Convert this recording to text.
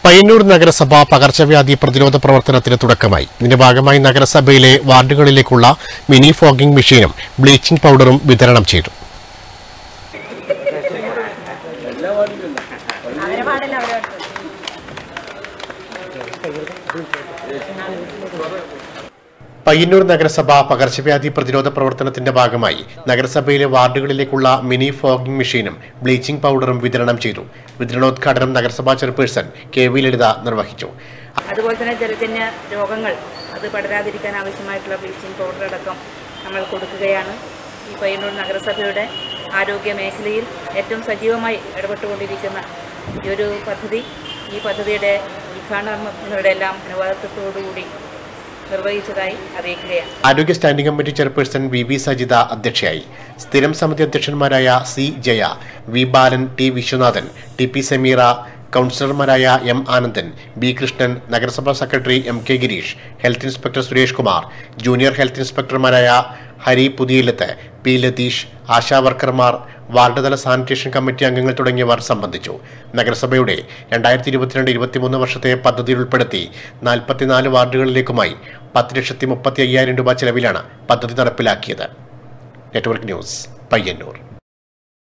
പയ്യന്നൂർ നഗരസഭ പകർച്ചവ്യാധി പ്രതിരോധ പ്രവർത്തനത്തിന് തുടക്കമായി ഇതിന്റെ ഭാഗമായി നഗരസഭയിലെ വാർഡുകളിലേക്കുള്ള മിനി ഫോഗിംഗ് മെഷീനും ബ്ലീച്ചിംഗ് പൗഡറും വിതരണം ചെയ്തു പയ്യന്നൂർ നഗരസഭ പകർച്ചവ്യാധി പ്രതിരോധ പ്രവർത്തനത്തിന്റെ ഭാഗമായി നഗരസഭയിലെ വാർഡുകളിലേക്കുള്ള മിനി ഫോഗിംഗ് മെഷീനും ബ്ലീച്ചിംഗ് പൗഡറും വിതരണം ചെയ്തു വിതരണോദ്ഘാടനം നഗരസഭാ ചെയർപേഴ്സൺ കെ വി ലളിത നിർവഹിച്ചു അതുപോലെ തന്നെ ജലജന്യ രോഗങ്ങൾ അത് പടരാതിരിക്കാൻ ആവശ്യമായിട്ടുള്ള ബ്ലീച്ചിങ് പൗഡർ അടക്കം നമ്മൾ കൊടുക്കുകയാണ് ഈ പയ്യന്നൂർ നഗരസഭയുടെ ആരോഗ്യ മേഖലയിൽ ഏറ്റവും സജീവമായി ഇടപെട്ടുകൊണ്ടിരിക്കുന്ന ഈ ഒരു പദ്ധതി ഈ പദ്ധതിയുടെ ഉദ്ഘാടനങ്ങളുടെ എല്ലാം അനുവാദത്തോടുകൂടി നിർവഹിച്ചതായി അറിയിക്കുകയാണ് ആരോഗ്യ standing committee chairperson V V Sajitha അധ്യക്ഷയായി സ്ഥിരം സമിതി അധ്യക്ഷന്മാരായ C Jaya V Balan T Viswanathan T P Sameera കൗൺസിലർമാരായ എം ആനന്ദൻ ബി കൃഷ്ണൻ നഗരസഭാ secretary M K Girish health inspector Suresh Kumar junior health ഇൻസ്പെക്ടർമാരായ ഹരി പുതിയിലത്ത് പി ലതീഷ് ആശാ വർക്കർമാർ വാർഡുതല സാനിറ്റേഷൻ കമ്മിറ്റി അംഗങ്ങൾ തുടങ്ങിയവർ സംബന്ധിച്ചു നഗരസഭയുടെ രണ്ടായിരത്തി ഇരുപത്തിരണ്ട് ഇരുപത്തിമൂന്ന് വർഷത്തെ പദ്ധതിയിൽ ഉൾപ്പെടുത്തി നാൽപ്പത്തിനാല് വാർഡുകളിലേക്കുമായി പത്ത് ലക്ഷത്തി മുപ്പത്തി അയ്യായിരം രൂപ ചെലവിലാണ് പദ്ധതി നടപ്പിലാക്കിയത് നെറ്റ്വർക്ക് ന്യൂസ് പയ്യന്നൂർ